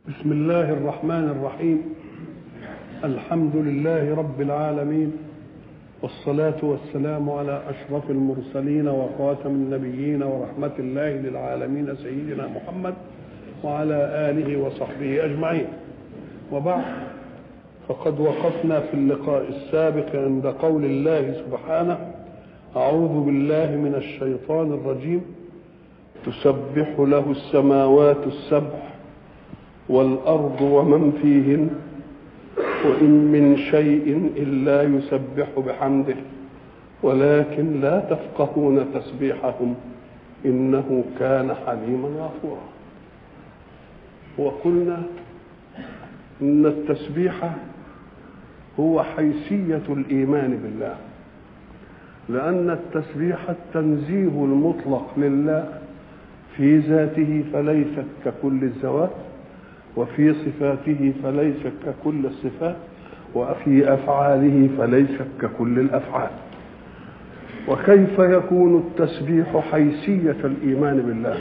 بسم الله الرحمن الرحيم الحمد لله رب العالمين والصلاة والسلام على أشرف المرسلين وخاتم النبيين ورحمة الله للعالمين سيدنا محمد وعلى آله وصحبه أجمعين وبعد فقد وقفنا في اللقاء السابق عند قول الله سبحانه أعوذ بالله من الشيطان الرجيم تسبح له السماوات السبع والأرض ومن فيهن وإن من شيء إلا يسبح بحمده ولكن لا تفقهون تسبيحهم إنه كان حليما غفورا وقلنا إن التسبيح هو حيثية الإيمان بالله لأن التسبيح التنزيه المطلق لله في ذاته فليست ككل الذوات وفي صفاته فليست ككل الصفات وفي أفعاله فليست ككل الأفعال وكيف يكون التسبيح حيثية الإيمان بالله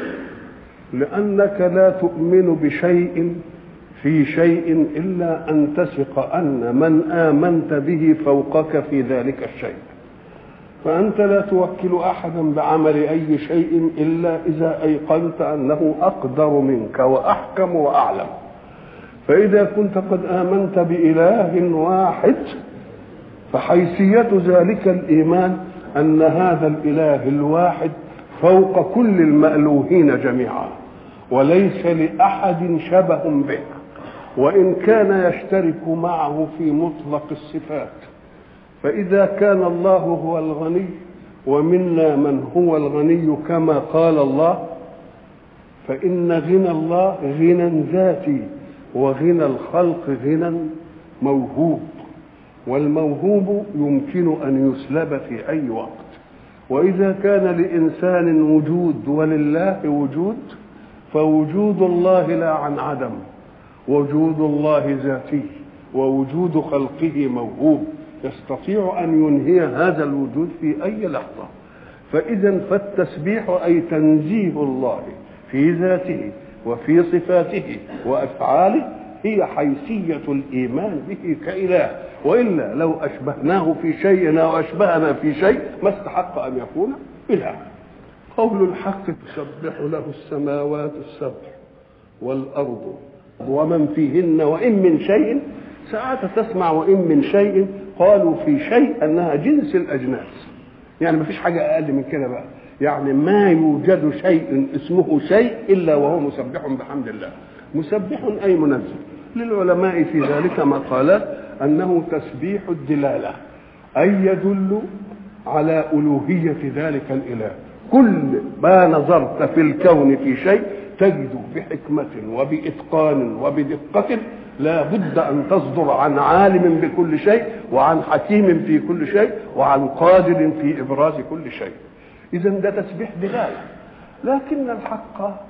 لأنك لا تؤمن بشيء في شيء إلا أن تثق أن من آمنت به فوقك في ذلك الشيء فأنت لا توكل أحدا بعمل أي شيء إلا إذا أيقنت أنه أقدر منك وأحكم وأعلم فإذا كنت قد آمنت بإله واحد فحيثية ذلك الإيمان أن هذا الإله الواحد فوق كل المألوهين جميعا وليس لأحد شبه به وإن كان يشترك معه في مطلق الصفات فإذا كان الله هو الغني ومنا من هو الغني كما قال الله فإن غنى الله غنى ذاتي وغنى الخلق غنى موهوب والموهوب يمكن أن يسلب في أي وقت وإذا كان لإنسان وجود ولله وجود فوجود الله لا عن عدم وجود الله ذاتي ووجود خلقه موهوب يستطيع أن ينهي هذا الوجود في أي لحظة فإذا فالتسبيح أي تنزيه الله في ذاته وفي صفاته وأفعاله هي حيثية الإيمان به كإله وإلا لو أشبهناه في شيء أو أشبهنا في شيء ما استحق أن يكون إله قول الحق تسبح له السماوات السبع والأرض ومن فيهن وإن من شيء ساعات تسمع وإن من شيء قالوا في شيء أنها جنس الأجناس يعني ما فيش حاجة أقل من كده بقى يعني ما يوجد شيء اسمه شيء إلا وهو مسبح بحمد الله مسبح أي منزل للعلماء في ذلك مقالات أنه تسبيح الدلالة أي يدل على ألوهية ذلك الإله كل ما نظرت في الكون في شيء تجد بحكمة وبإتقان وبدقة لا بد أن تصدر عن عالم بكل شيء وعن حكيم في كل شيء وعن قادر في إبراز كل شيء إذا ده تسبيح دلالة لكن الحق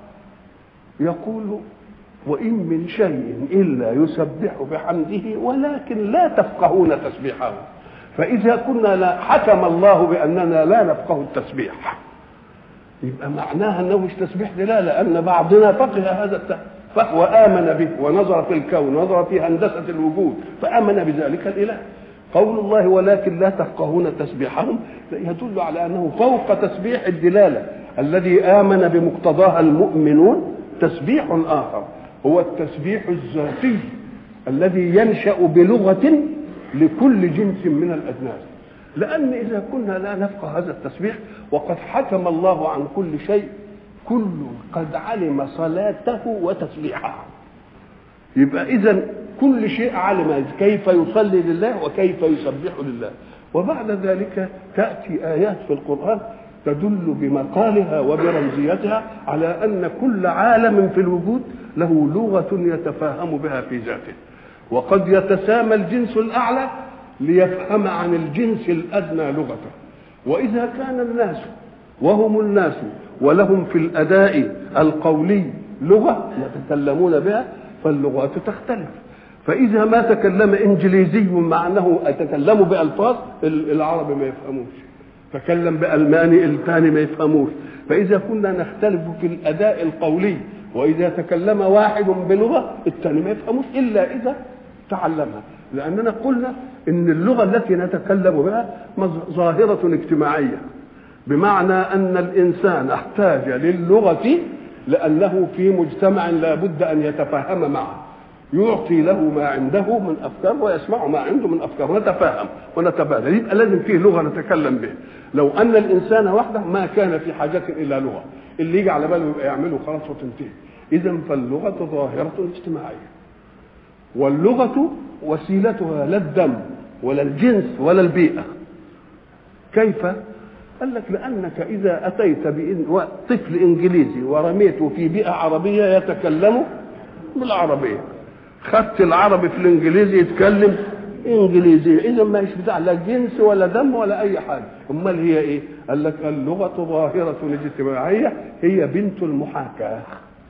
يقول وإن من شيء إلا يسبح بحمده ولكن لا تفقهون تسبيحه فإذا كنا لا حكم الله بأننا لا نفقه التسبيح يبقى معناها أنه مش تسبيح دلالة أن بعضنا فقه هذا التسبيح فهو آمن به ونظر في الكون ونظر في هندسة الوجود فآمن بذلك الإله قول الله ولكن لا تفقهون تسبيحهم يدل على أنه فوق تسبيح الدلالة الذي آمن بمقتضاها المؤمنون تسبيح آخر هو التسبيح الذاتي الذي ينشأ بلغة لكل جنس من الأجناس لأن إذا كنا لا نفقه هذا التسبيح وقد حكم الله عن كل شيء كل قد علم صلاته وتسبيحه يبقى اذا كل شيء علم كيف يصلي لله وكيف يسبح لله وبعد ذلك تاتي ايات في القران تدل بمقالها وبرمزيتها على ان كل عالم في الوجود له لغه يتفاهم بها في ذاته وقد يتسامى الجنس الاعلى ليفهم عن الجنس الادنى لغته واذا كان الناس وهم الناس ولهم في الاداء القولي لغه يتكلمون بها فاللغات تختلف فاذا ما تكلم انجليزي مع انه اتكلم بالفاظ العرب ما يفهموش تكلم بالماني الثاني ما يفهموش فاذا كنا نختلف في الاداء القولي واذا تكلم واحد بلغه الثاني ما يفهموش الا اذا تعلمها لاننا قلنا ان اللغه التي نتكلم بها ظاهره اجتماعيه بمعنى ان الانسان احتاج للغه لانه في مجتمع لا بد ان يتفاهم معه يعطي له ما عنده من افكار ويسمع ما عنده من افكار نتفاهم ونتبادل يبقى لازم فيه لغه نتكلم بها لو ان الانسان وحده ما كان في حاجه الى لغه اللي يجي على باله يبقى يعمله خلاص وتنتهي اذا فاللغه ظاهره اجتماعيه واللغه وسيلتها لا الدم ولا الجنس ولا البيئه كيف قال لك لانك اذا اتيت طفل انجليزي ورميته في بيئه عربيه يتكلم بالعربيه خدت العربي في الانجليزي يتكلم انجليزي اذا ما هيش بتاع لا جنس ولا دم ولا اي حاجه امال هي ايه قال لك اللغه ظاهره اجتماعيه هي بنت المحاكاه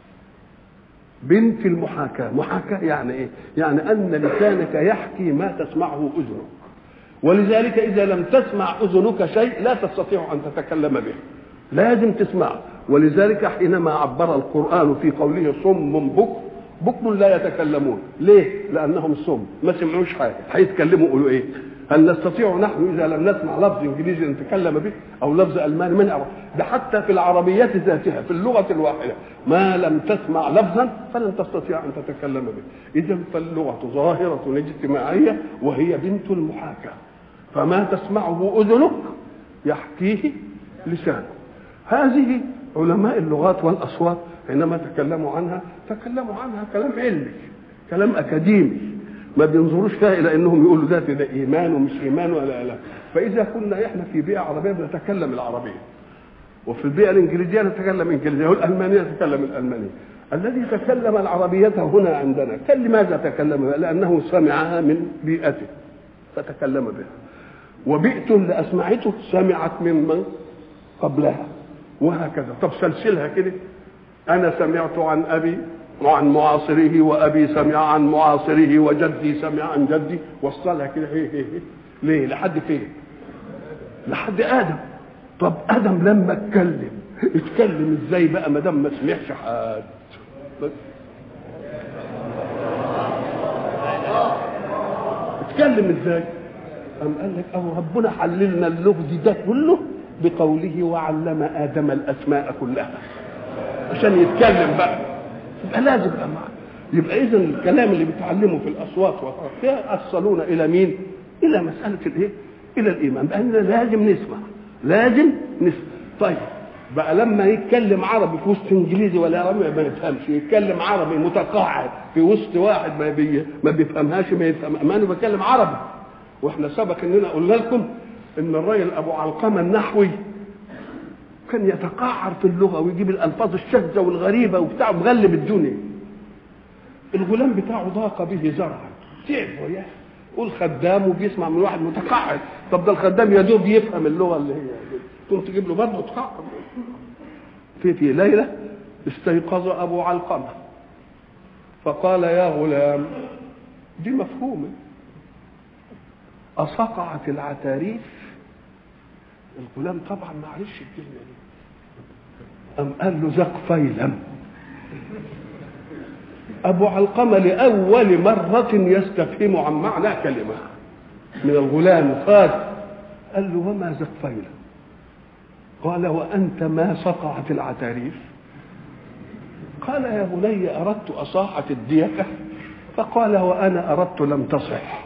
بنت المحاكاه محاكاه يعني ايه يعني ان لسانك يحكي ما تسمعه اذنك ولذلك اذا لم تسمع اذنك شيء لا تستطيع ان تتكلم به لازم تسمع ولذلك حينما عبر القران في قوله صم بكم بكم لا يتكلمون ليه لانهم صم ما سمعوش حاجه هيتكلموا يقولوا ايه هل نستطيع نحن اذا لم نسمع لفظ انجليزي نتكلم به او لفظ الماني من أعرف. ده حتى في العربيات ذاتها في اللغه الواحده ما لم تسمع لفظا فلن تستطيع ان تتكلم به اذا فاللغه ظاهره اجتماعيه وهي بنت المحاكاه فما تسمعه اذنك يحكيه لسانك هذه علماء اللغات والاصوات حينما تكلموا عنها تكلموا عنها كلام علمي كلام اكاديمي ما بينظروش فيها الى انهم يقولوا ده ده ايمان ومش ايمان ولا لا فاذا كنا احنا في بيئه عربيه بنتكلم العربيه وفي البيئه الانجليزيه نتكلم انجليزيه والالمانيه نتكلم الالمانيه الذي تكلم العربية هنا عندنا كان لماذا تكلم بها؟ لأنه سمعها من بيئته فتكلم بها وبيئته اللي أسمعته سمعت ممن قبلها وهكذا طب سلسلها كده أنا سمعت عن أبي وعن معاصره وأبي سمع عن معاصره وجدي سمع عن جدي وصلها كده هي هي هي ليه لحد فين لحد آدم طب آدم لما اتكلم اتكلم ازاي بقى ما دام ما سمعش حد بس اتكلم ازاي قام قال لك اهو ربنا حللنا اللغز ده كله بقوله وعلم ادم الاسماء كلها عشان يتكلم بقى يبقى لازم يبقى معاه يبقى اذا الكلام اللي بيتعلمه في الاصوات يصلون الى مين؟ الى مساله الايه؟ الى الايمان باننا لازم نسمع لازم نسمع طيب بقى لما يتكلم عربي في وسط انجليزي ولا عربي ما يفهمش يتكلم عربي متقاعد في وسط واحد ما بي ما بيفهمهاش ما يفهم ما انا بتكلم عربي واحنا سبق اننا قلنا لكم ان الراجل ابو علقمه النحوي كان يتقعر في اللغه ويجيب الالفاظ الشاذه والغريبه وبتاع مغلب الدنيا الغلام بتاعه ضاق به زرعا تعب وياه قول خدام وبيسمع من واحد متقاعد طب ده الخدام يا دوب يفهم اللغه اللي هي تقوم تجيب له برضه تقعد في في ليله استيقظ ابو علقمه فقال يا غلام دي مفهومه أصقعت العتاريف الغلام طبعا ما عرفش الكلمة دي أم قال له زق فيلم أبو علقمة لأول مرة يستفهم عن معنى كلمة من الغلام قال قال له وما زق فيلم قال وأنت ما صقعت العتاريف قال يا بني أردت أصاحة الديكة فقال وأنا أردت لم تصح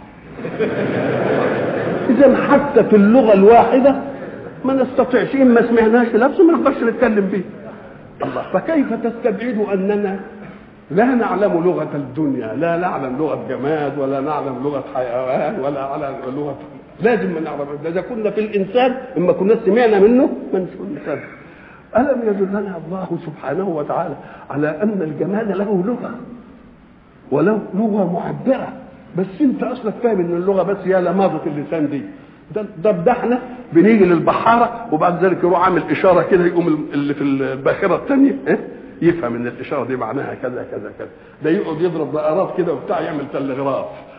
إذا حتى في اللغة الواحدة ما نستطيعش إن ما سمعناش لفظ ما نقدرش نتكلم به الله فكيف تستبعد أننا لا نعلم لغة الدنيا لا نعلم لغة جماد ولا نعلم لغة حيوان ولا نعلم لغة لازم ما نعرف إذا كنا في الإنسان إما كنا سمعنا منه ما نشوف الإنسان ألم يدلنا الله سبحانه وتعالى على أن الجماد له لغة وله لغة معبرة بس انت اصلك فاهم ان اللغه بس هي لماضه اللسان دي ده ده, ده احنا بنيجي للبحاره وبعد ذلك يروح عامل اشاره كده يقوم اللي في الباخره الثانيه إيه؟ يفهم ان الاشاره دي معناها كذا كذا كذا ده يقعد يضرب بقرات كده وبتاع يعمل تلغراف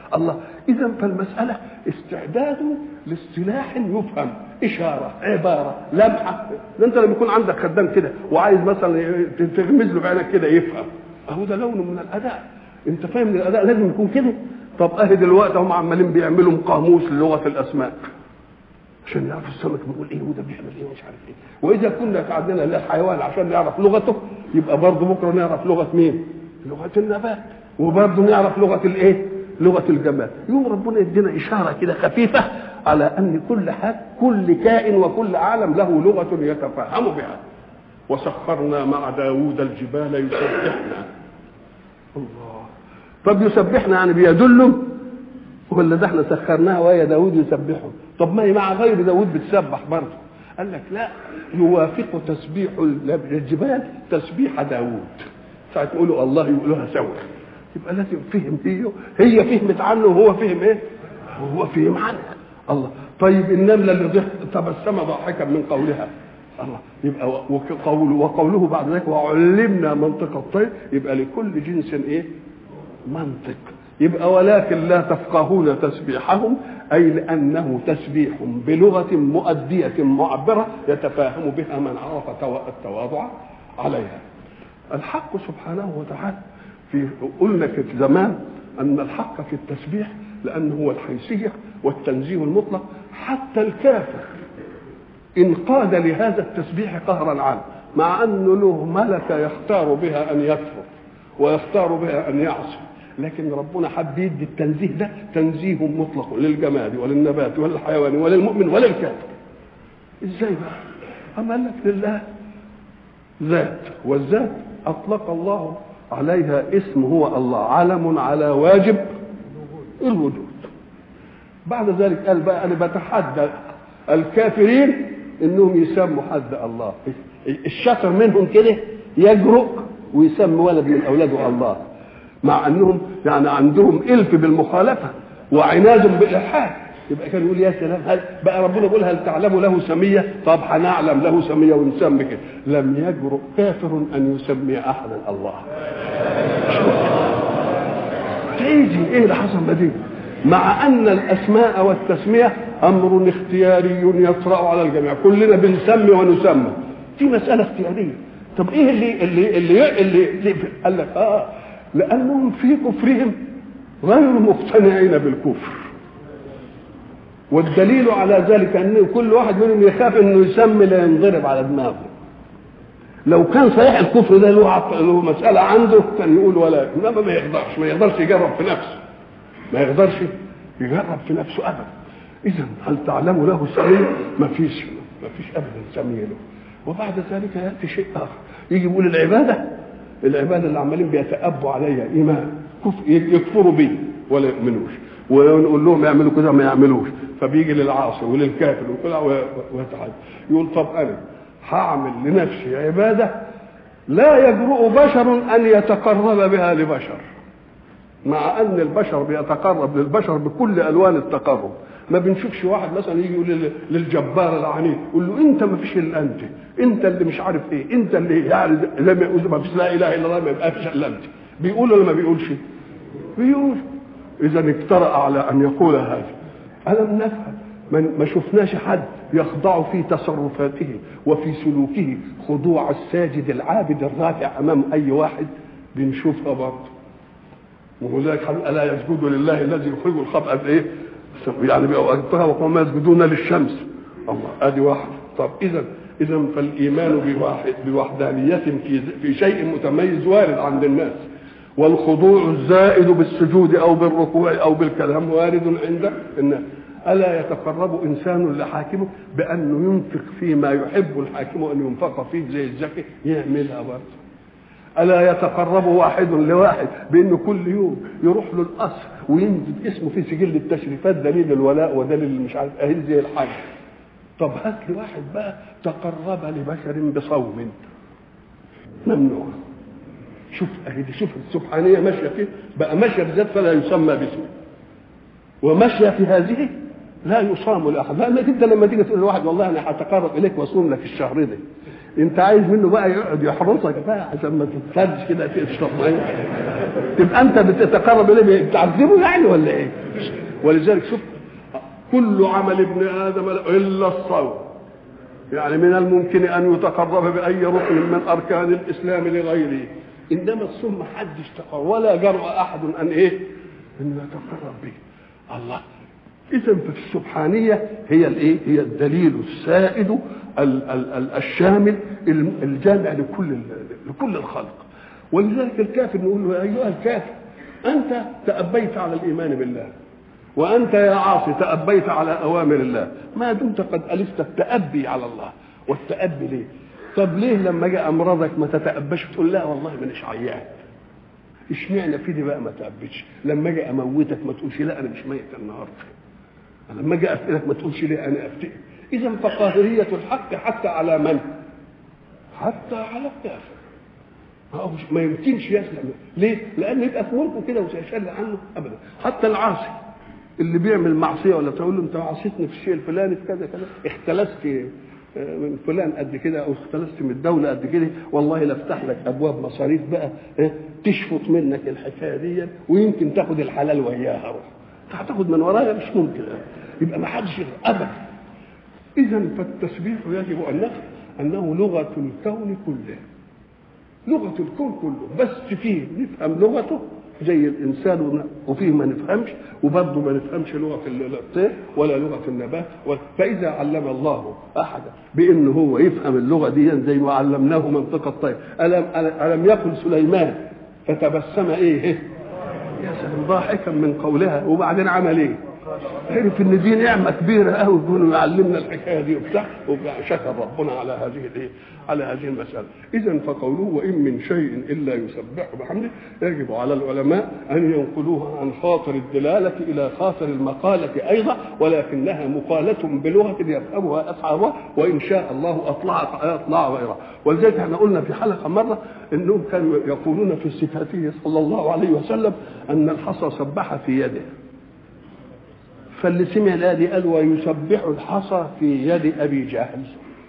الله اذا فالمساله استعداد لاصطلاح يفهم اشاره عباره لمحه ده انت لما يكون عندك خدام كده وعايز مثلا تغمز له بعينك كده يفهم اهو ده لون من الاداء انت فاهم ان الاداء لازم يكون كده طب اهي دلوقتي هم عمالين بيعملوا قاموس للغه الاسماء عشان يعرف السمك بيقول ايه وده بيعمل ايه ومش عارف ايه واذا كنا عندنا للحيوان عشان نعرف لغته يبقى برضه بكره نعرف لغه مين لغه النبات وبرضه نعرف لغه الايه لغه الجماد يوم ربنا يدينا اشاره كده خفيفه على ان كل حاجه كل كائن وكل عالم له لغه يتفهم بها وسخرنا مع داوود الجبال يسبحنا الله طب يسبحنا يعني بيدله ولا ده احنا سخرناها وهي داوود يسبحه طب ما هي مع غير داوود بتسبح برضه قال لك لا يوافق تسبيح الجبال تسبيح داوود ساعة يقولوا الله يقولوها سوا يبقى لازم فهم هي هي فهمت عنه وهو فهم ايه؟ وهو فهم عنها الله طيب النمله اللي ضحك تبسم ضاحكا من قولها الله يبقى وقوله وقوله بعد ذلك وعلمنا منطق الطير يبقى لكل جنس ايه؟ منطق يبقى ولكن لا تفقهون تسبيحهم اي لانه تسبيح بلغه مؤديه معبره يتفاهم بها من عرف التواضع عليها. الحق سبحانه وتعالى في قلنا في زمان ان الحق في التسبيح لانه هو الحيثيه والتنزيه المطلق حتى الكافر انقاد لهذا التسبيح قهرا عنه مع انه له ملكه يختار بها ان يكفر ويختار بها ان يعصي لكن ربنا حب يدي التنزيه ده تنزيه مطلق للجماد وللنبات وللحيوان وللمؤمن وللكافر ازاي بقى اما قال لك لله ذات والذات اطلق الله عليها اسم هو الله علم على واجب الوجود بعد ذلك قال بقى انا بتحدى الكافرين انهم يسموا حد الله الشاطر منهم كده يجرؤ ويسمي ولد من اولاده الله مع انهم يعني عندهم الف بالمخالفه وعناد بالالحاد يبقى كان يقول يا سلام هل بقى ربنا يقول هل تعلم له سميه؟ طب هنعلم له سميه ونسمي كده لم يجرؤ كافر ان يسمي احدا الله. تيجي ايه اللي حصل بديه؟ مع ان الاسماء والتسميه امر اختياري يطرا على الجميع، كلنا بنسمي ونسمى. دي مساله اختياريه. طب ايه اللي اللي اللي, اللي, اللي قال لك اه لانهم في كفرهم غير مقتنعين بالكفر. والدليل على ذلك ان كل واحد منهم يخاف انه يسمي لا ينضرب على دماغه لو كان صحيح الكفر ده له مساله عنده كان يقول ولا انما ما يقدرش ما يقدرش يجرب في نفسه ما يقدرش يجرب في نفسه ابدا اذا هل تعلم له سميه ما فيش ما فيش ابدا سميه له وبعد ذلك ياتي شيء اخر يجي يقول العباده العباده اللي عمالين بيتأبوا عليها ايمان يكفروا بيه ولا يؤمنوش ونقول لهم يعملوا كذا ما يعملوش فبيجي للعاصي وللكافر ويتعاد يقول طب انا هعمل لنفسي عباده لا يجرؤ بشر ان يتقرب بها لبشر مع ان البشر بيتقرب للبشر بكل الوان التقرب ما بنشوفش واحد مثلا يجي يقول للجبار العنيد يقول له انت ما فيش الا انت انت اللي مش عارف ايه انت اللي يعني لما يقول ما فيش لا اله الا الله ما يبقى فيش الا انت بيقول ولا ما بيقولش بيقول اذا اجترأ على ان يقول هذا ألم نفهم من ما شفناش حد يخضع في تصرفاته وفي سلوكه خضوع الساجد العابد الراكع امام اي واحد بنشوفها برضه وذلك الا يسجد لله الذي يخرج الخبأ ايه؟ يعني بأوقاتها وقوم يسجدون للشمس الله ادي واحد طب اذا اذا فالايمان بواحد بوحدانيه في في شيء متميز وارد عند الناس والخضوع الزائد بالسجود او بالركوع او بالكلام وارد عند الناس الا يتقرب انسان لحاكمه بانه ينفق فيما يحب الحاكم ان ينفق فيه زي الزكاه يعملها برضه الا يتقرب واحد لواحد بانه كل يوم يروح له القصر وينزل اسمه في سجل التشريفات دليل الولاء ودليل مش عارف اهل زي الحاج طب هات لي واحد بقى تقرب لبشر بصوم ممنوع شوف اهي شوف السبحانيه ماشيه فيه بقى ماشيه بذات فلا يسمى باسمه وماشيه في هذه لا يصام لاحد لانك انت لما تيجي تقول لواحد والله انا هتقرب اليك واصوم لك الشهر ده انت عايز منه بقى يقعد يحرسك بقى عشان ما تتفرج كده تشرب ميه تبقى انت بتتقرب اليه بتعذبه يعني ولا ايه؟ ولذلك شوف كل عمل ابن ادم الا الصوم يعني من الممكن ان يتقرب باي ركن من اركان الاسلام لغيره انما الصوم ما حدش تقرب ولا جرأ احد ان ايه؟ انه يتقرب به الله اذا فالسبحانيه هي الايه؟ هي الدليل السائد ال ال ال الشامل الجامع لكل لكل الخلق ولذلك الكافر نقول له يا ايها الكافر انت تأبيت على الايمان بالله وانت يا عاصي تأبيت على اوامر الله ما دمت قد الفت التأبي على الله والتأبي ليه؟ طب ليه لما جاء امراضك ما تتأبش تقول لا والله مانيش عيان اشمعنى في دي بقى ما تأبتش لما اجي اموتك ما تقولش لا انا مش ميت النهارده لما اجي اقتلك ما تقولش ليه انا افتئ اذا فقاهريه الحق حتى على من حتى على الكافر ما يمكنش يسلم ليه لان يبقى في ملكه كده وسيشل عنه ابدا حتى العاصي اللي بيعمل معصيه ولا تقول له انت عصيتني في الشيء الفلاني في كذا كذا اختلست من فلان قد كده او اختلست من الدوله قد كده والله لافتح لك ابواب مصاريف بقى تشفط منك الحكايه دي ويمكن تاخد الحلال وياها روح هتاخد من ورايا مش ممكن يبقى ما حدش ابدا اذا فالتسبيح يجب ان نفهم انه لغه الكون كله لغه الكون كله بس فيه نفهم لغته زي الانسان وفيه ما نفهمش وبرضه ما نفهمش لغه الطير ولا لغه النبات فاذا علم الله احدا بانه هو يفهم اللغه دي زي ما علمناه منطق الطير الم الم يقل سليمان فتبسم ايه يا سلام ضاحكا من قولها وبعدين عمل ايه؟ عرف ان دي نعمه كبيره قوي يكون يعلمنا الحكايه دي وبتاع وشكر ربنا على هذه الايه؟ على هذه المساله. اذا فقوله وان من شيء الا يسبح بحمده يجب على العلماء ان ينقلوها عن خاطر الدلاله الى خاطر المقاله ايضا ولكنها مقاله بلغه يفهمها اصحابها وان شاء الله اطلع اطلع غيرها ولذلك احنا قلنا في حلقه مره انهم كانوا يقولون في صفاته صلى الله عليه وسلم ان الحصى سبح في يده فاللي سمع الآية دي قال ويسبح الحصى في يد أبي جهل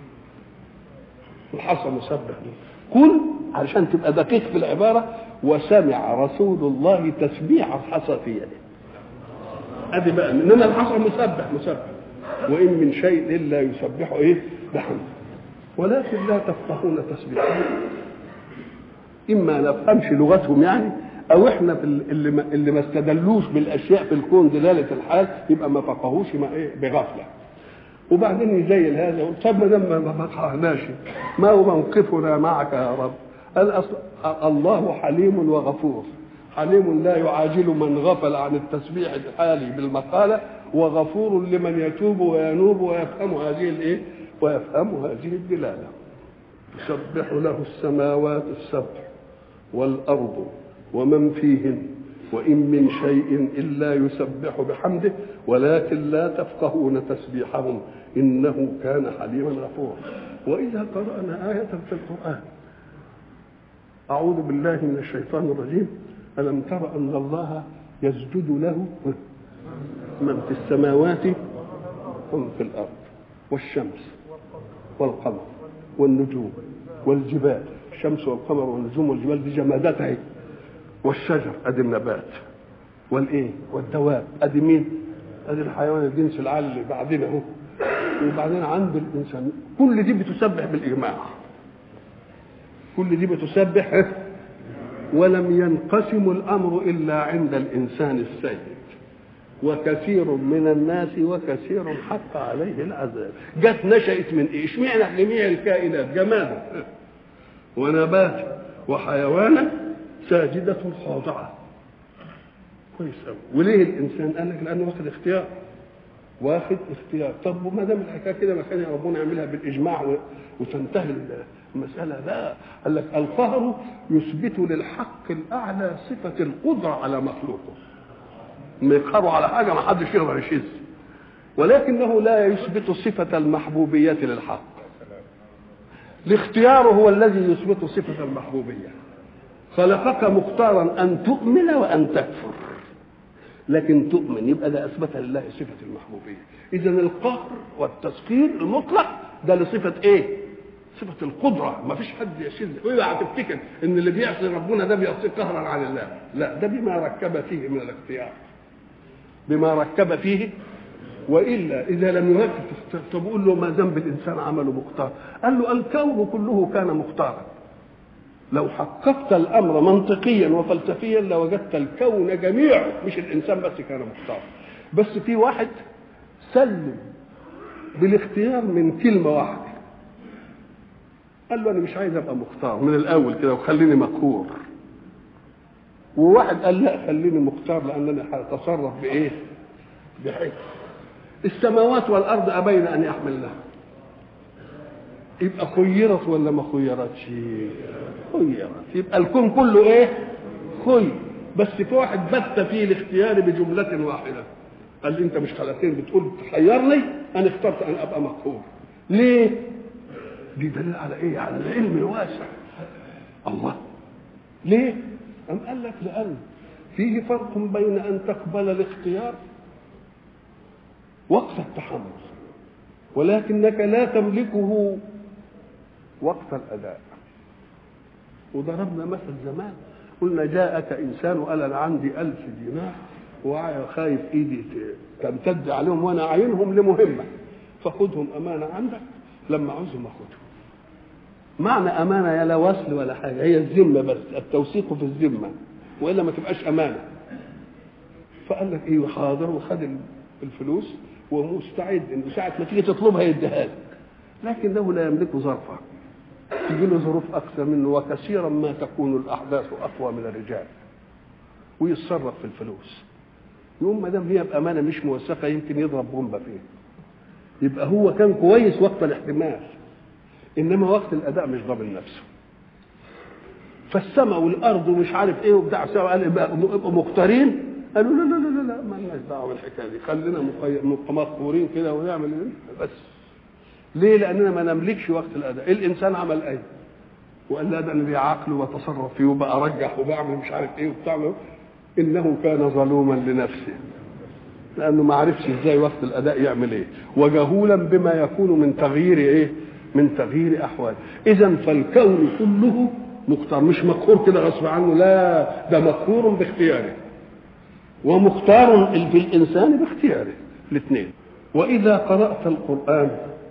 الحصى مسبح قل علشان تبقى دقيق في العبارة وسمع رسول الله تسبيح الحصى في يده ادي بقى انما الحصى مسبح مسبح وان من شيء الا يسبح ايه بحمده ولكن لا تفقهون تسبيحهم اما نفهمش لغتهم يعني او احنا في اللي ما, اللي ما استدلوش بالاشياء في الكون دلاله الحال يبقى ما فقهوش ما ايه بغفله وبعدين يزيل هذا يقول طب ما دام ما فقهناش ما هو موقفنا معك يا رب الأصل الله حليم وغفور حليم لا يعاجل من غفل عن التسبيح الحالي بالمقالة وغفور لمن يتوب وينوب ويفهم هذه الايه ويفهم هذه الدلالة يسبح له السماوات السبع والأرض ومن فيهن وإن من شيء إلا يسبح بحمده ولكن لا تفقهون تسبيحهم إنه كان حليما غفورا وإذا قرأنا آية في القرآن أعوذ بالله من الشيطان الرجيم ألم تر أن الله يسجد له من في السماوات ومن في الأرض والشمس والقمر والنجوم والجبال الشمس والقمر والنجوم والجبال دي جمادات اهي والشجر ادي النبات والايه والدواب ادي مين ادي الحيوان الجنس العالي اللي بعدين اهو وبعدين عند الانسان كل دي بتسبح بالاجماع كل دي بتسبح ولم ينقسم الامر الا عند الانسان السيد وكثير من الناس وكثير حق عليه العذاب جت نشأت من ايه اشمعنى جميع الكائنات جمادا ونباتا وحيوانا ساجدة خاضعة كويس قوي وليه الانسان قال لك لانه واخد اختيار واخد اختيار طب وما دام الحكايه كده ما كان ربنا يعملها بالاجماع وتنتهي المساله لا قال لك القهر يثبت للحق الاعلى صفه القدره على مخلوقه ما يقهروا على حاجه ما حدش يقدر يشذ ولكنه لا يثبت صفه المحبوبيه للحق الاختيار هو الذي يثبت صفه المحبوبيه خلقك مختارا ان تؤمن وان تكفر لكن تؤمن يبقى ده اثبت لله صفه المحبوبيه اذا القهر والتسخير المطلق ده لصفه ايه صفه القدره ما فيش حد يشد اوعى تفتكر ان اللي بيعصي ربنا ده بيعصي قهرا عن الله لا ده بما ركب فيه من الاختيار بما ركب فيه والا اذا لم يركب طب قول له ما ذنب الانسان عمله مختار قال له الكون كله كان مختارا لو حققت الامر منطقيا وفلسفيا لوجدت الكون جميعه مش الانسان بس كان مختار بس في واحد سلم بالاختيار من كلمه واحده قال له انا مش عايز ابقى مختار من الاول كده وخليني مقهور وواحد قال لا خليني مختار لانني هتصرف بايه بحكمه السماوات والارض ابين ان يحملنها يبقى خيرت ولا ما خيرتش خيرت يبقى الكون كله ايه خير بس في واحد بت فيه الاختيار بجملة واحدة قال لي انت مش خلقتين بتقول تخيرني انا اخترت ان ابقى مقهور ليه دي دليل على ايه على العلم الواسع الله ليه أم قال لك لأن فيه فرق بين أن تقبل الاختيار وقت التحمل ولكنك لا تملكه وقت الأداء وضربنا مثل زمان قلنا جاءك إنسان وقال أنا عندي ألف دينار وخايف إيدي تمتد عليهم وأنا أعينهم لمهمة فخذهم أمانة عندك لما عاوزهم أخذهم معنى أمانة يا لا وصل ولا حاجة هي الذمة بس التوثيق في الذمة وإلا ما تبقاش أمانة فقال لك إيه حاضر وخد الفلوس ومستعد إنه ساعة ما تيجي تطلبها يديها لك لكنه لا يملك ظرفها تجي له ظروف أكثر منه وكثيرا ما تكون الأحداث أقوى من الرجال ويتصرف في الفلوس يقوم ما دام هي بأمانة مش موثقة يمكن يضرب بومبا فيه يبقى هو كان كويس وقت الاحتمال انما وقت الاداء مش ضامن نفسه فالسماء والارض ومش عارف ايه وبتاع سوا قال يبقوا مختارين قالوا لا لا لا لا ما لناش دعوه بالحكايه دي خلينا مقهورين كده ونعمل إيه؟ بس ليه؟ لاننا ما نملكش وقت الاداء الانسان عمل ايه؟ وقال لا ده انا لي عقل وتصرف فيه وبقى ارجح وبعمل مش عارف ايه وبتاع انه كان ظلوما لنفسه لانه ما عرفش ازاي وقت الاداء يعمل ايه وجهولا بما يكون من تغيير ايه من تغيير احوال اذا فالكون كله مختار مش مقهور كده غصب عنه لا ده مقهور باختياره ومختار في الانسان باختياره الاثنين واذا قرات القران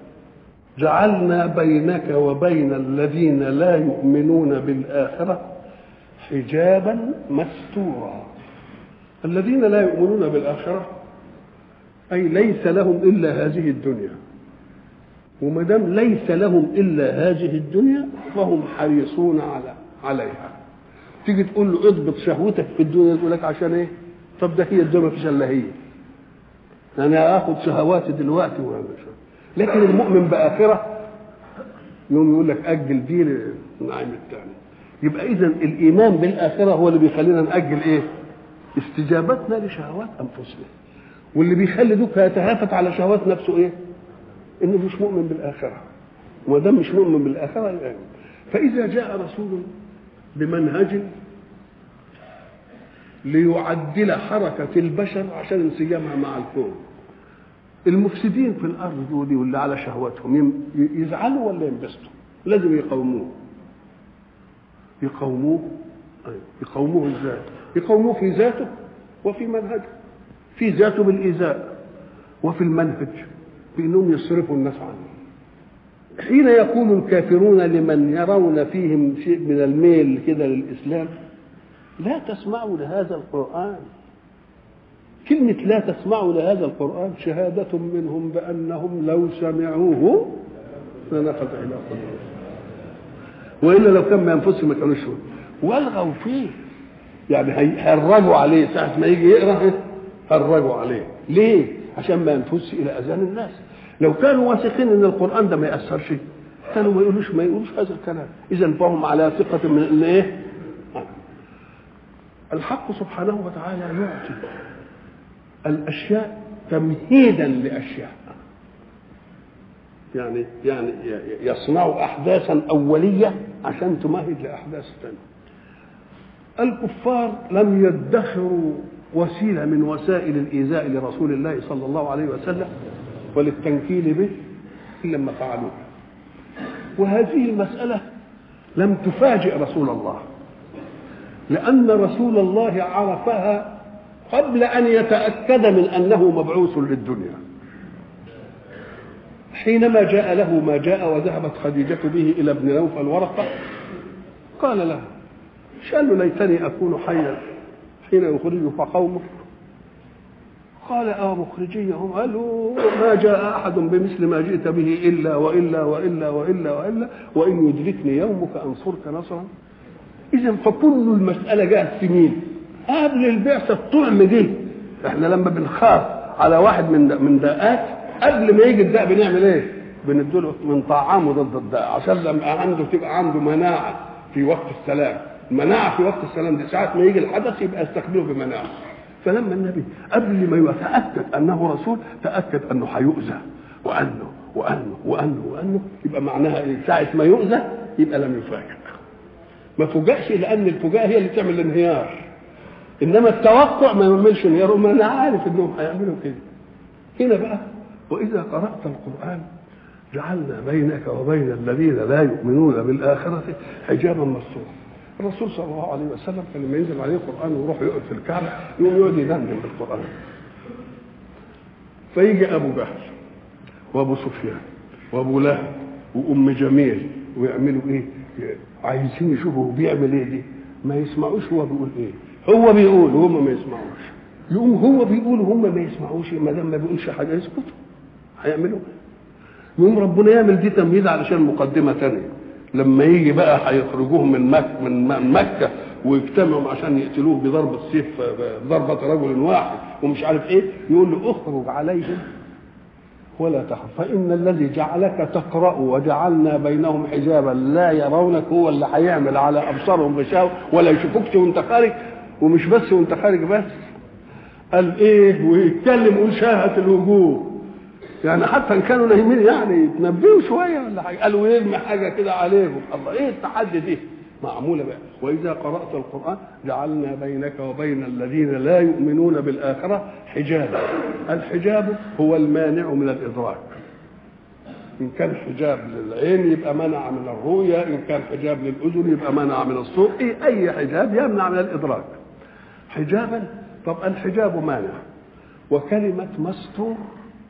جعلنا بينك وبين الذين لا يؤمنون بالاخره حجابا مستورا الذين لا يؤمنون بالاخره اي ليس لهم الا هذه الدنيا وما دام ليس لهم الا هذه الدنيا فهم حريصون على عليها تيجي تقول له اضبط شهوتك في الدنيا يقول لك عشان ايه طب ده هي الدنيا ما فيش الا هي انا اخد شهواتي دلوقتي وانا لكن المؤمن باخره يوم يقول لك اجل دي للنعيم الثاني يبقى اذا الايمان بالاخره هو اللي بيخلينا ناجل ايه استجابتنا لشهوات انفسنا واللي بيخلي دوك يتهافت على شهوات نفسه ايه انه مش مؤمن بالاخره وما دام مش مؤمن بالاخره يبقى فاذا جاء رسول بمنهج ليعدل حركه البشر عشان انسجامها مع الكون المفسدين في الارض دول واللي على شهواتهم يزعلوا ولا ينبسطوا لازم يقاوموه يقاوموه يقاوموه ازاي يقاوموه في ذاته وفي منهجه في ذاته بالايذاء وفي المنهج بانهم يصرفوا الناس عنه حين يقول الكافرون لمن يرون فيهم شيء من الميل كده للاسلام لا تسمعوا لهذا القران كلمة لا تسمعوا لهذا القرآن شهادة منهم بأنهم لو سمعوه لنفذ إلى قلوبهم وإلا لو كان ما ينفسهم ما كانوش والغوا فيه يعني هيهرجوا عليه ساعة ما يجي يقرأ هرجوا عليه ليه؟ عشان ما ينفسش إلى أذان الناس لو كانوا واثقين إن القرآن ده ما يأثرش كانوا ما يقولوش ما يقولوش هذا الكلام إذا فهم على ثقة من إن إيه؟ الحق سبحانه وتعالى يعطي الاشياء تمهيدا لاشياء يعني يعني يصنع احداثا اوليه عشان تمهد لاحداث ثانيه الكفار لم يدخروا وسيله من وسائل الايذاء لرسول الله صلى الله عليه وسلم وللتنكيل به الا لما فعلوه وهذه المساله لم تفاجئ رسول الله لان رسول الله عرفها قبل ان يتاكد من انه مبعوث للدنيا حينما جاء له ما جاء وذهبت خديجة به إلى ابن نوفل ورقة قال له قال له ليتني أكون حيا حين يخرجك قومك قال اه مخرجيهم قالوا ما جاء احد بمثل ما جئت به الا والا والا والا والا وان يدركني يومك انصرك نصرا اذا فكل المساله جاءت في مين؟ قبل البعثه الطعم دي احنا لما بنخاف على واحد من من داءات قبل ما يجي الداء بنعمل ايه؟ بنديله من طعامه ضد الداء عشان لما عنده تبقى عنده مناعه في وقت السلام المناعه في وقت السلام دي ساعه ما يجي الحدث يبقى يستقبله بمناعه فلما النبي قبل ما يتاكد انه رسول تاكد انه هيؤذى وانه وانه وانه وانه يبقى معناها ايه؟ ساعه ما يؤذى يبقى لم يفاجئ ما فوجئش لان الفجاءه هي اللي تعمل الانهيار انما التوقع ما يعملش انهيار ما انا عارف انهم هيعملوا كده هنا بقى واذا قرات القران جعلنا بينك وبين الذين لا يؤمنون بالاخره حجابا مستورا الرسول صلى الله عليه وسلم كان لما ينزل عليه القران ويروح يقعد في الكعبه يقوم يقعد يدندن بالقران فيجي ابو جهل وابو سفيان وابو لهب وام جميل ويعملوا ايه؟ عايزين يشوفوا بيعمل ايه دي ما يسمعوش هو بيقول ايه هو بيقول وهم ما يسمعوش يقوم هو بيقول وهم ما يسمعوش ما دام ما بيقولش حاجه يسكتوا هيعملوا يقوم ربنا يعمل دي تمهيد علشان مقدمه ثانيه لما يجي بقى هيخرجوهم من مكة من مكة ويجتمعوا عشان يقتلوه بضرب السيف ضربة رجل واحد ومش عارف ايه يقول له اخرج عليهم ولا تخف فإن الذي جعلك تقرأ وجعلنا بينهم حجابا لا يرونك هو اللي هيعمل على أبصارهم غشاوة ولا يشوفكش وأنت خارج ومش بس وأنت خارج بس قال إيه ويتكلم ويقول شاهت الوجوه يعني حتى ان كانوا نايمين يعني يتنبهوا شويه ولا حاجه قالوا يرمي حاجه كده عليهم الله ايه التحدي دي معموله بقى واذا قرات القران جعلنا بينك وبين الذين لا يؤمنون بالاخره حجابا الحجاب هو المانع من الادراك ان كان حجاب للعين يبقى منع من الرؤيه ان كان حجاب للاذن يبقى منع من الصوت إيه اي حجاب يمنع من الادراك حجابا طب الحجاب مانع وكلمه مستور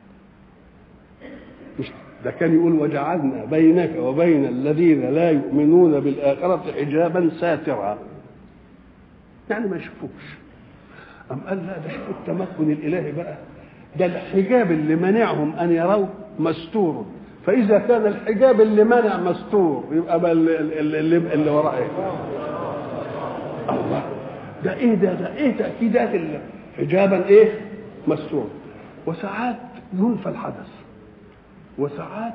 مش ده كان يقول وجعلنا بينك وبين الذين لا يؤمنون بالآخرة حجابا ساترا يعني ما يشوفوش أم قال لا ده شوف التمكن الإلهي بقى ده الحجاب اللي منعهم أن يروه مستور فإذا كان الحجاب اللي منع مستور يبقى اللي, اللي, اللي وراه إيه؟ الله ده إيه ده ده إيه تأكيدات حجابا إيه؟ مستور وساعات ينفى الحدث وساعات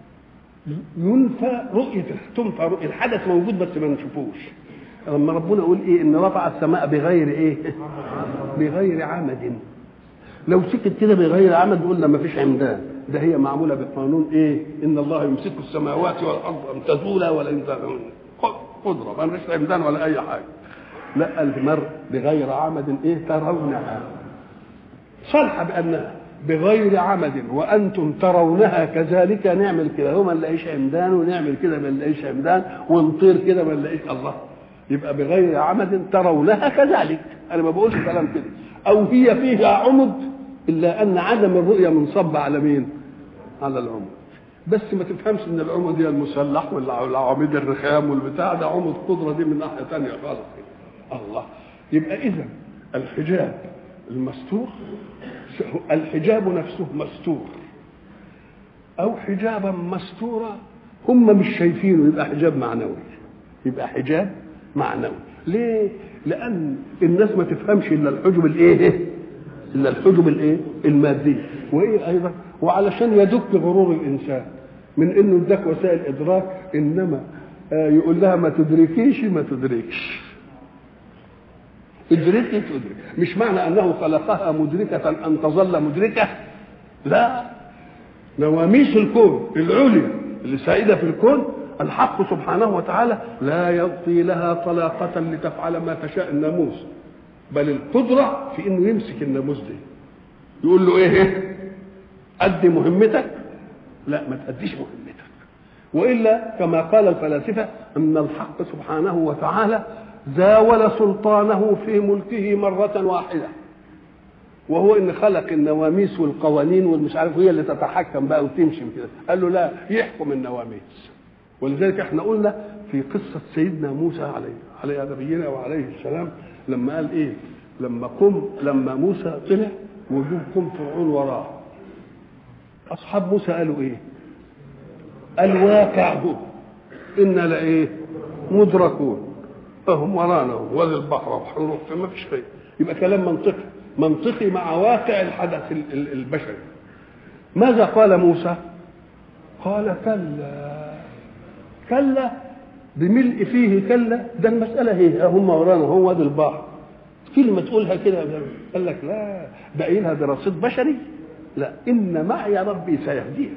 ينفى رؤية تنفى رؤية الحدث موجود بس ما نشوفوش لما ربنا يقول ايه ان رفع السماء بغير ايه بغير عمد لو سكت كده بغير عمد قلنا ما فيش عمدان ده هي معموله بقانون ايه ان الله يمسك السماوات والارض ان تزولا ولا ان قدره ما فيش عمدان ولا اي حاجه لا المر بغير عمد ايه ترونها صالحه بانها بغير عمد وانتم ترونها كذلك نعمل كده هو ما نلاقيش عمدان ونعمل كده ما نلاقيش عمدان ونطير كده ما نلاقيش الله يبقى بغير عمد ترونها كذلك انا ما بقولش كلام كده او هي فيها عمد الا ان عدم الرؤيه منصب على مين على العمد بس ما تفهمش ان العمد هي المسلح والعواميد الرخام والبتاع ده عمد قدره دي من ناحيه ثانيه خالص الله يبقى اذا الحجاب المستور الحجاب نفسه مستور او حجابا مستورا هم مش شايفينه يبقى حجاب معنوي يبقى حجاب معنوي ليه لان الناس ما تفهمش الا الحجب الايه الا الحجب الايه المادي وايه ايضا وعلشان يدك غرور الانسان من انه اداك وسائل ادراك انما آه يقول لها ما تدركيش ما تدركش ادركي تدرك مش معنى انه خلقها مدركة ان تظل مدركة لا نواميس الكون العليا اللي سائدة في الكون الحق سبحانه وتعالى لا يعطي لها طلاقة لتفعل ما تشاء الناموس بل القدره في انه يمسك الناموس ده يقول له ايه ادي مهمتك لا ما تأديش مهمتك والا كما قال الفلاسفه ان الحق سبحانه وتعالى زاول سلطانه في ملكه مره واحده وهو ان خلق النواميس والقوانين والمش عارف هي اللي تتحكم بقى وتمشي كده قال له لا يحكم النواميس ولذلك احنا قلنا في قصه سيدنا موسى عليه عليه نبينا وعليه السلام لما قال ايه لما قم لما موسى طلع وجوب قم فرعون وراه اصحاب موسى قالوا ايه الواقع هو انا لايه مدركون فهم ورانا وادي البحر وهنروح ما فيش شيء يبقى كلام منطقي منطقي مع واقع الحدث البشري ماذا قال موسى قال كلا كلا بملء فيه كلا ده المسألة هي هم ورانا هو وادي البحر كلمة تقولها كده قال لك لا ده قايلها برصيد بشري لا إن معي ربي سيهدين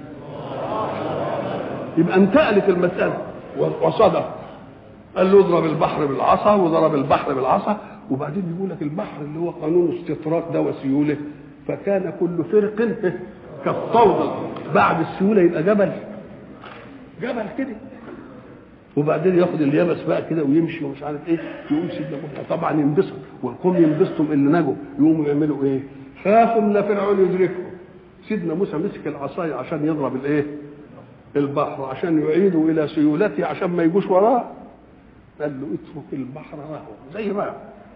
يبقى انتقلت المسألة وصدق قال له اضرب البحر بالعصا وضرب البحر بالعصا وبعدين يقول لك البحر اللي هو قانون استطراق ده وسيوله فكان كل فرق كالطود بعد السيوله يبقى جبل جبل كده وبعدين ياخد اليابس بقى كده ويمشي ومش عارف ايه يقوم سيدنا موسى طبعا ينبسط والقوم ينبسطوا اللي نجوا يقوموا يعملوا ايه؟ خافوا من فرعون يدركهم سيدنا موسى مسك العصايه عشان يضرب الايه؟ البحر عشان يعيدوا الى سيولته عشان ما يجوش وراه قال له اترك البحر رهوا زي ما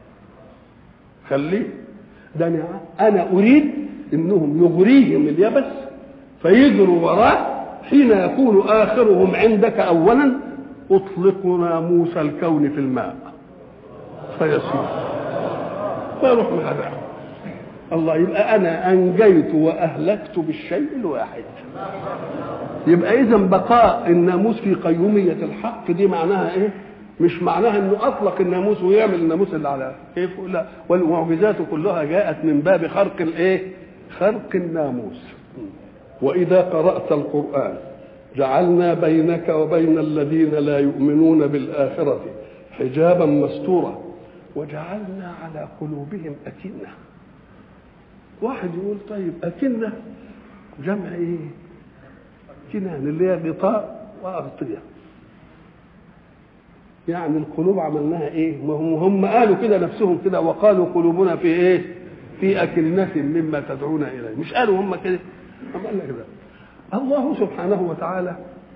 خليه ده انا انا اريد انهم يغريهم اليبس فيجروا وراه حين يكون اخرهم عندك اولا اطلق ناموس الكون في الماء فيسير فيروح مع ده الله يبقى انا انجيت واهلكت بالشيء الواحد يبقى اذا بقاء الناموس في قيوميه الحق دي معناها ايه مش معناها انه اطلق الناموس ويعمل الناموس اللي على كيف لا والمعجزات كلها جاءت من باب خرق الايه خرق الناموس واذا قرات القران جعلنا بينك وبين الذين لا يؤمنون بالاخره حجابا مستورا وجعلنا على قلوبهم اكنه واحد يقول طيب اكنه جمع ايه كنان اللي هي غطاء واغطيه يعني القلوب عملناها ايه هم, هم قالوا كده نفسهم كده وقالوا قلوبنا في ايه في أكنة مما تدعونا إليه مش قالوا هم كده أم قال لك ده الله سبحانه وتعالى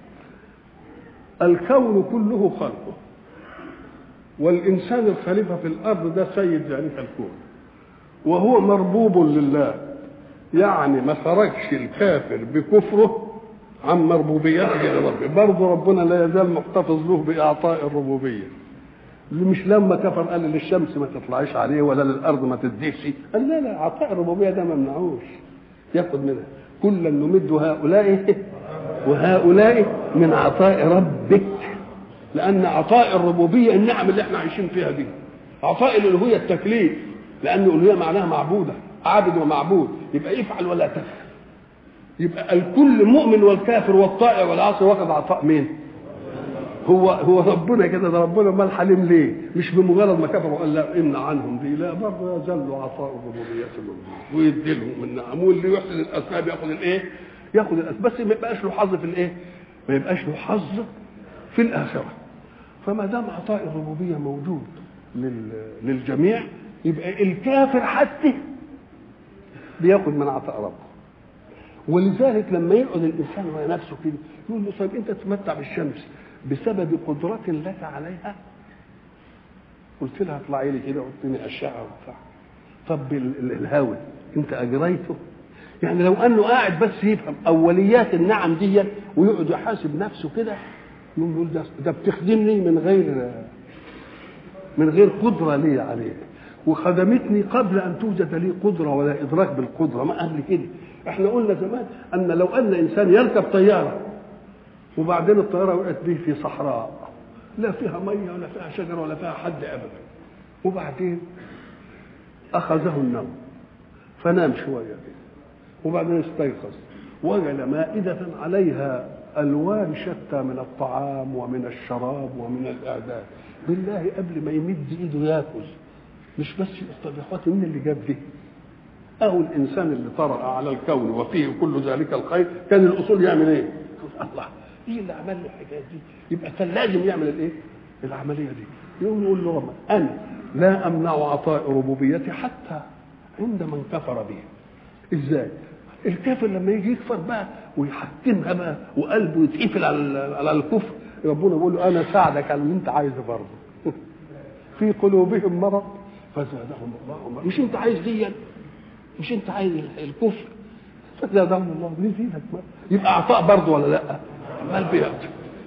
الكون كله خلقه والإنسان الخليفة في الأرض ده سيد ذلك الكون وهو مربوب لله يعني ما خرجش الكافر بكفره عن مربوبيته لربه برضه ربنا لا يزال محتفظ له بإعطاء الربوبية اللي مش لما كفر قال للشمس ما تطلعيش عليه ولا للأرض ما تديش قال لا لا عطاء الربوبية ده ما منعوش ياخد منها كلا نمد هؤلاء وهؤلاء من عطاء ربك لأن عطاء الربوبية النعم اللي احنا عايشين فيها دي عطاء الألوهية التكليف لأن الألوهية معناها معبودة عابد ومعبود يبقى افعل ولا تفعل يبقى الكل مؤمن والكافر والطائع والعاصي واخد عطاء مين؟ هو هو ربنا كده ده ربنا مال حليم ليه؟ مش بمجرد ما كفروا قال لا امنع عنهم دي لا برضه يزل عطاء الربوبية لهم ويدي لهم النعم واللي يحسن الاسباب ياخد الايه؟ ياخد الاسباب بس ما يبقاش له حظ في الايه؟ ما يبقاش له حظ في الاخره فما دام عطاء الربوبيه موجود للجميع يبقى الكافر حتى بياخد من عطاء ربه ولذلك لما يقعد الانسان وهي نفسه كده يقول له طيب انت تتمتع بالشمس بسبب قدرة لك عليها قلت لها اطلعي لي كده واديني اشعه وبتاع طب الهاوي انت اجريته يعني لو انه قاعد بس يفهم اوليات النعم دي ويقعد يحاسب نفسه كده يقوم يقول ده, ده بتخدمني من غير من غير قدره لي عليه وخدمتني قبل ان توجد لي قدره ولا ادراك بالقدره ما قبل كده احنا قلنا زمان ان لو ان انسان يركب طياره وبعدين الطياره وقعت به في صحراء لا فيها ميه ولا فيها شجره ولا فيها حد ابدا وبعدين اخذه النوم فنام شويه كده وبعدين استيقظ وجد مائدة عليها ألوان شتى من الطعام ومن الشراب ومن الإعداد بالله قبل ما يمد إيده ياكل مش بس طب يا اخواتي مين اللي جاب دي؟ اهو الانسان اللي طرأ على الكون وفيه كل ذلك الخير كان الاصول يعمل ايه؟ الله ايه اللي عمل له الحكايه دي؟ يبقى كان لازم يعمل الايه؟ العمليه دي يقوم يقول له ربنا انا لا امنع عطاء ربوبيتي حتى عند من كفر به ازاي؟ الكافر لما يجي يكفر بقى ويحكمها بقى وقلبه يتقفل على على الكفر ربنا بيقول له انا ساعدك على اللي انت عايزه برضه في قلوبهم مرض فزادهم الله مرض مش انت عايز دي مش انت عايز الكفر فزادهم الله يزيدك مرض يبقى عطاء برضه ولا لا؟ عمال بيعطي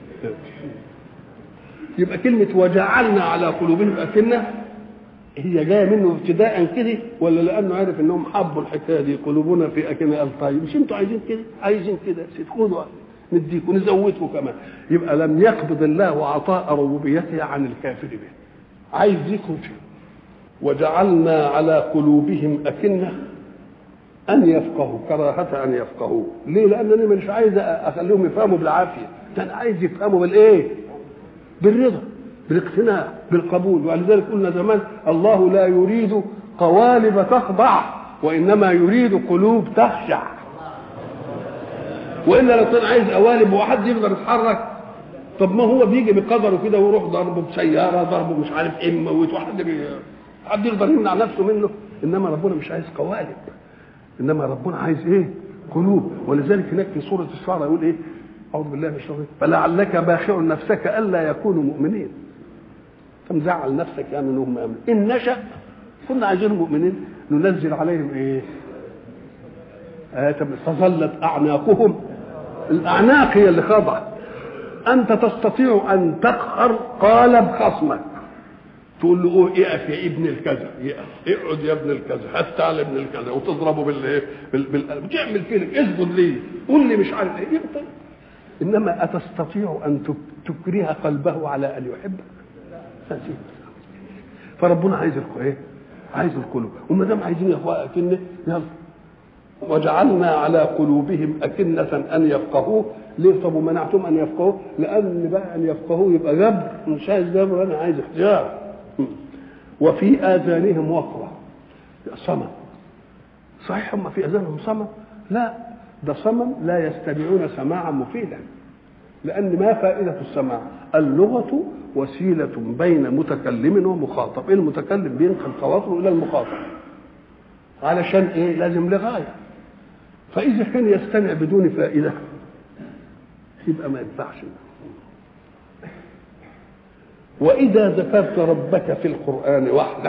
يبقى كلمة وجعلنا على قلوبهم أكنة هي جاية منه ابتداء كده ولا لأنه عارف إنهم حبوا الحكاية دي قلوبنا في أكنة قال طيب مش أنتوا عايزين كده؟ عايزين كده يا سيدي خدوا نديكم نزودكم كمان يبقى لم يقبض الله عطاء ربوبيته عن الكافر به عايز يكون فيه وجعلنا على قلوبهم أكنة أن يفقهوا كراهة أن يفقهوا ليه؟ لأنني مش عايز أخليهم يفهموا بالعافية ده أنا عايز يفهموا بالإيه؟ بالرضا بالاقتناع بالقبول ولذلك قلنا زمان الله لا يريد قوالب تخضع وإنما يريد قلوب تخشع والا لو كان عايز قوالب وحد يقدر يتحرك طب ما هو بيجي بقدره كده ويروح ضربه بسياره ضربه مش عارف ايه موت واحد بي... حد يقدر يمنع نفسه منه انما ربنا مش عايز قوالب انما ربنا عايز ايه قلوب ولذلك هناك في سوره الشعراء يقول ايه اعوذ بالله من الشيطان فلعلك باخع نفسك الا يكونوا مؤمنين فمزعل نفسك يا من هم امن ان نشا كنا عايزين مؤمنين ننزل عليهم ايه آه فظلت اعناقهم الاعناق هي اللي خضعت انت تستطيع ان تقهر قالب خصمك تقول له اوه اقف يا ابن الكذا يقف اقعد يا ابن الكذا هات تعالى ابن الكذا وتضربه بالايه بال... بال... بتعمل كده اسجد ليه قول لي مش عارف ايه يقطع. انما اتستطيع ان تكره قلبه على ان يحبك لا فربنا عايز ايه عايز القلوب وما دام عايزين يا اخويا اكن يلا وجعلنا على قلوبهم أكنة أن يفقهوه ليه طب ومنعتم أن يفقهوه لأن بقى أن يفقهوه يبقى جبر مش عايز جبر أنا عايز اختيار وفي آذانهم وقرة صمم صحيح هم في آذانهم صمم لا ده صمم لا يستمعون سماعا مفيدا لأن ما فائدة السماع اللغة وسيلة بين متكلم ومخاطب المتكلم بينقل خواطره إلى المخاطب علشان ايه لازم لغايه فاذا كان يستمع بدون فائده يبقى ما ينفعش واذا ذكرت ربك في القران وحده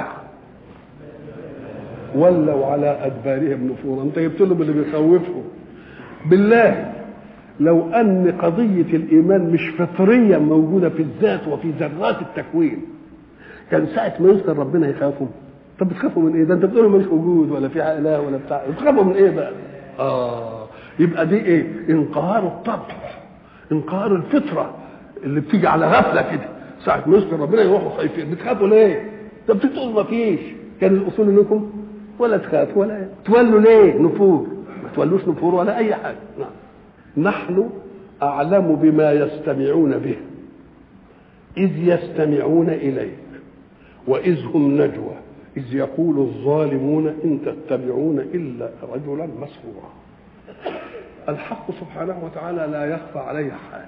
ولوا على ادبارهم نفورا انت جبت لهم اللي بيخوفهم بالله لو ان قضيه الايمان مش فطريا موجوده في الذات وفي ذرات التكوين كان ساعه ما يذكر ربنا يخافوا طب بتخافوا من ايه؟ ده انت بتقولوا ملوش وجود ولا في اله ولا بتاع بتخافوا من ايه بقى؟ اه يبقى دي ايه؟ انقهار الطبع انقهار الفطره اللي بتيجي على غفله كده ساعة ما يذكر ربنا يروحوا خايفين بتخافوا ليه؟ طب بتقولوا ما فيش كان الاصول انكم ولا تخافوا ولا إيه؟ تولوا ليه؟ نفور ما تولوش نفور ولا اي حاجه نعم نحن اعلم بما يستمعون به اذ يستمعون اليك واذ هم نجوى إذ يقول الظالمون إن تتبعون إلا رجلا مسحورا الحق سبحانه وتعالى لا يخفى عليه حال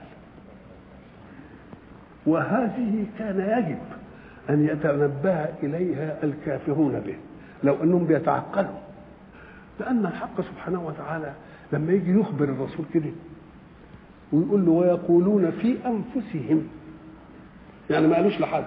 وهذه كان يجب أن يتنبه إليها الكافرون به لو أنهم بيتعقلوا لأن الحق سبحانه وتعالى لما يجي يخبر الرسول كده ويقول له ويقولون في أنفسهم يعني ما قالوش لحد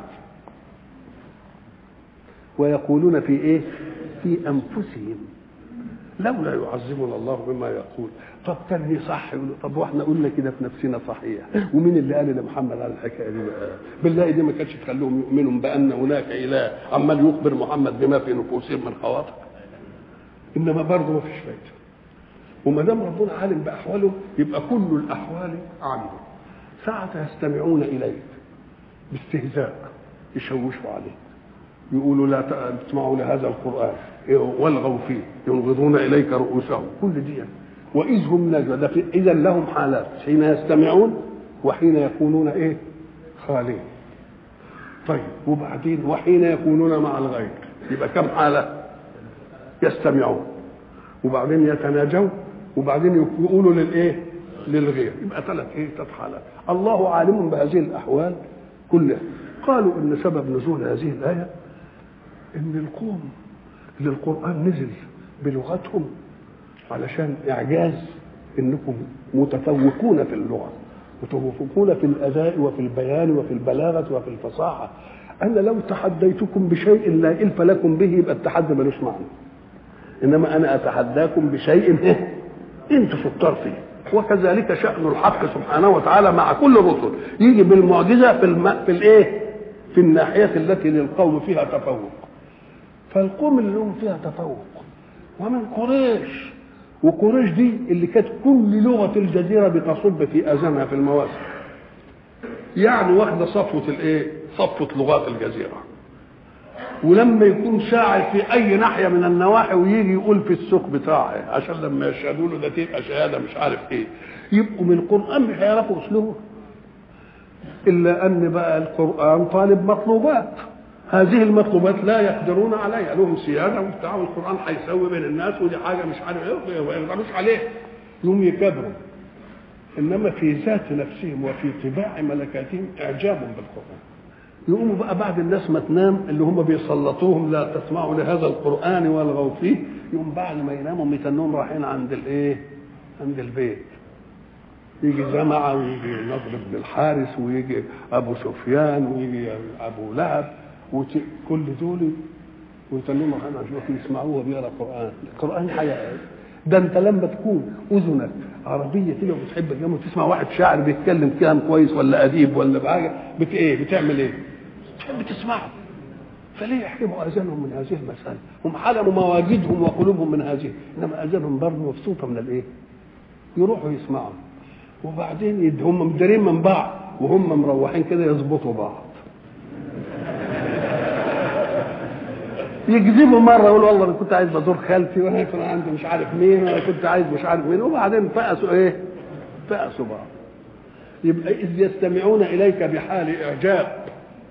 ويقولون في ايه في انفسهم لولا يعذبنا الله بما يقول طب تاني صح يقول طب واحنا قلنا كده في نفسنا صحيح ومين اللي قال لمحمد على الحكايه دي بقى بالله دي ما كانتش تخليهم يؤمنوا بان هناك اله عمال يخبر محمد بما في نفوسهم من خواطر انما برضه ما فيش فايده وما دام ربنا عالم باحوالهم يبقى كل الاحوال عنده ساعة يستمعون اليك باستهزاء يشوشوا عليك يقولوا لا تسمعوا لهذا القرآن والغوا فيه ينغضون إليك رؤوسهم كل دي وإذ هم نجوى ده إذا لهم حالات حين يستمعون وحين يكونون إيه خالين طيب وبعدين وحين يكونون مع الغير يبقى كم حالة يستمعون وبعدين يتناجون وبعدين يقولوا للايه للغير يبقى ثلاث ايه ثلاث حالات الله عالم بهذه الاحوال كلها قالوا ان سبب نزول هذه الايه ان القوم اللي القران نزل بلغتهم علشان اعجاز انكم متفوقون في اللغه متفوقون في الاداء وفي البيان وفي البلاغه وفي الفصاحه انا لو تحديتكم بشيء لا الف لكم به يبقى التحدي ملوش معنى انما انا اتحداكم بشيء إيه؟ انتم شطار فيه وكذلك شأن الحق سبحانه وتعالى مع كل الرسل يجي بالمعجزة في الم... في الايه؟ في الناحية التي للقوم فيها تفوق فالقوم اللي لهم فيها تفوق ومن قريش وقريش دي اللي كانت كل لغة الجزيرة بتصب في أذانها في المواسم يعني واخدة صفوة الايه؟ صفوة لغات الجزيرة ولما يكون شاعر في اي ناحيه من النواحي ويجي يقول في السوق بتاعه عشان لما يشهدوا له ده تبقى شهاده مش عارف ايه يبقوا من القران مش هيعرفوا اسلوبه الا ان بقى القران طالب مطلوبات هذه المطلوبات لا يقدرون عليها لهم سياده وبتاع والقران هيسوي بين الناس ودي حاجه مش عارف ايه وما يقدروش عليه يوم يكبروا انما في ذات نفسهم وفي طباع ملكاتهم اعجاب بالقران يقوموا بقى بعد الناس ما تنام اللي هم بيسلطوهم لا تسمعوا لهذا القران والغوا فيه يقوم بعد ما يناموا يتنهم رايحين عند الايه؟ عند البيت يجي جماعة ويجي نضر بن الحارس ويجي أبو سفيان ويجي أبو لهب وكل دول ويتنموا رايحين عشان يسمعوه بيقرا قرآن القرآن حياة ده أنت لما تكون أذنك عربية كده وبتحب الجامعة وتسمع واحد شاعر بيتكلم كلام كويس ولا أديب ولا بحاجة بت إيه بتعمل إيه؟ تحب تسمعه فليه يحرموا اذانهم من هذه المساله؟ هم حلموا مواجدهم وقلوبهم من هذه انما اذانهم برضه مبسوطه من الايه؟ يروحوا يسمعوا وبعدين يد هم مدارين من بعض وهم مروحين كده يظبطوا بعض يكذبوا مره يقولوا والله انا كنت عايز بزور خالتي وانا كان عندي مش عارف مين وانا كنت عايز مش عارف مين وبعدين فقسوا ايه؟ فقسوا بعض يبقى اذ يستمعون اليك بحال اعجاب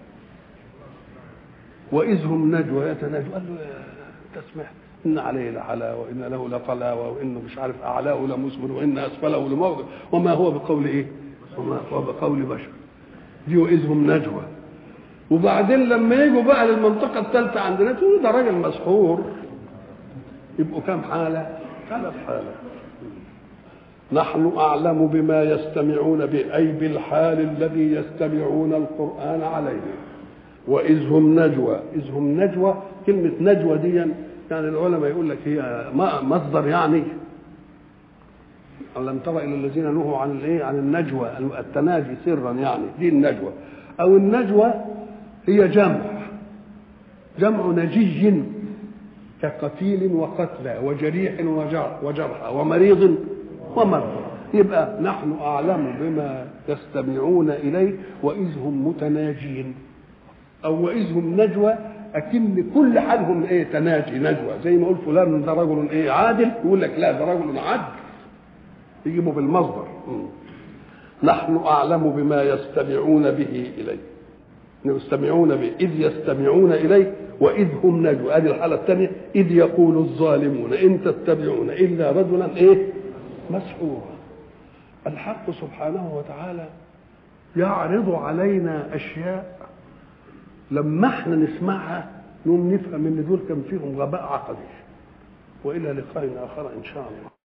واذ هم نجوى يتناجوا قال له تسمع ان عليه لحلاوه وان له لطلاوه وانه مش عارف اعلاه لمثمر وان اسفله لموضع وما هو بقول ايه؟ وما هو بقول بشر دي واذ هم نجوى وبعدين لما يجوا بقى للمنطقه الثالثه عندنا تقول ده راجل مسحور يبقوا كام حاله؟ ثلاث حالات نحن اعلم بما يستمعون به اي بالحال الذي يستمعون القران عليه واذ هم نجوى اذ هم نجوى كلمه نجوى دي يعني العلماء يقول لك هي مصدر يعني ألم تر إلى الذين نهوا عن الإيه؟ عن النجوى التناجي سرا يعني دي النجوى أو النجوى هي جمع جمع نجي كقتيل وقتلى وجريح وجرحى ومريض ومرضى يبقى نحن أعلم بما يستمعون إليه وإذ هم متناجين أو وإذ هم نجوى أكن كل حالهم إيه تناجي نجوى زي ما يقول فلان ده رجل إيه عادل يقول لك لا ده رجل عدل يجيبوا بالمصدر نحن أعلم بما يستمعون به إليه يستمعون به إذ يستمعون إليه وإذ هم نجوى هذه الحالة الثانية إذ يقول الظالمون إن تتبعون إلا رجلا إيه مسحورا الحق سبحانه وتعالى يعرض علينا أشياء لما احنا نسمعها نقوم نفهم ان دول كان فيهم غباء عقدي والى لقاء اخر ان شاء الله